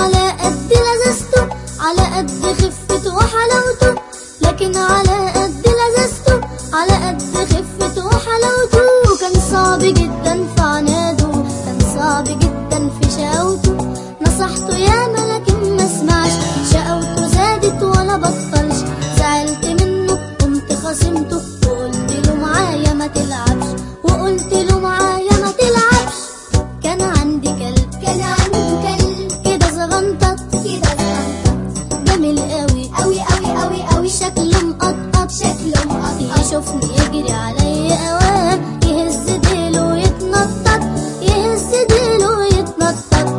على قد لذذته على قد خفته وحلاوته لكن على قد لذذته على قد خفته وحلاوته كان صعب جدا في عناده كان صعب جدا في شقاوته نصحته ياما لكن ما سمعش شقاوته زادت ولا بطلش زعلت منه قمت خصمته وقلت له معايا ما تلعبش وقلت له معايا ما تلعبش كان عندي كلب كان عنده كلب كده زغنطط كده صغنطط جميل قوي أوي أوي أوي أوي شكله مقطقط شكله مقطقط يشوفني يجري عليا اواه يهز ديله ويتنطط يهز ديله ويتنطط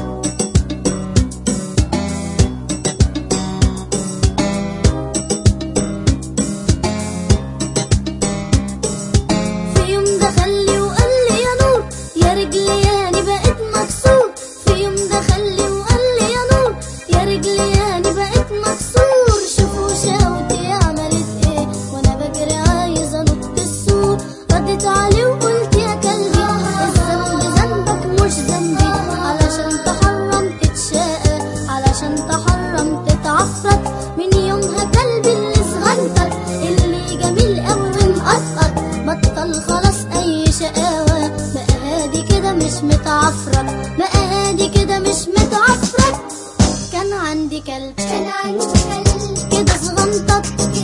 في يوم دخل لي وقال لي يا نور يا رجلي ياني بقيت مكسور في يوم دخل لي وقال لي يا نور يا رجلي ياني بقيت مكسور شوفوا شاوتي عملت ايه وانا بجري عايزه انط السور رديت عليه وقلت يا كلبي الذنب ذنبك مش ذنبي علشان تحرم تتشاقى علشان تحرم تتعفرت من يومها قلبي اللي صغنطر اللي جميل قوي ومقطقط بطل خلاص اي شقاوة بقى هادي كده مش متعفرت بقى هادي كده مش متعفرت كان عندي كلب كان عنده كلب كده صغنطط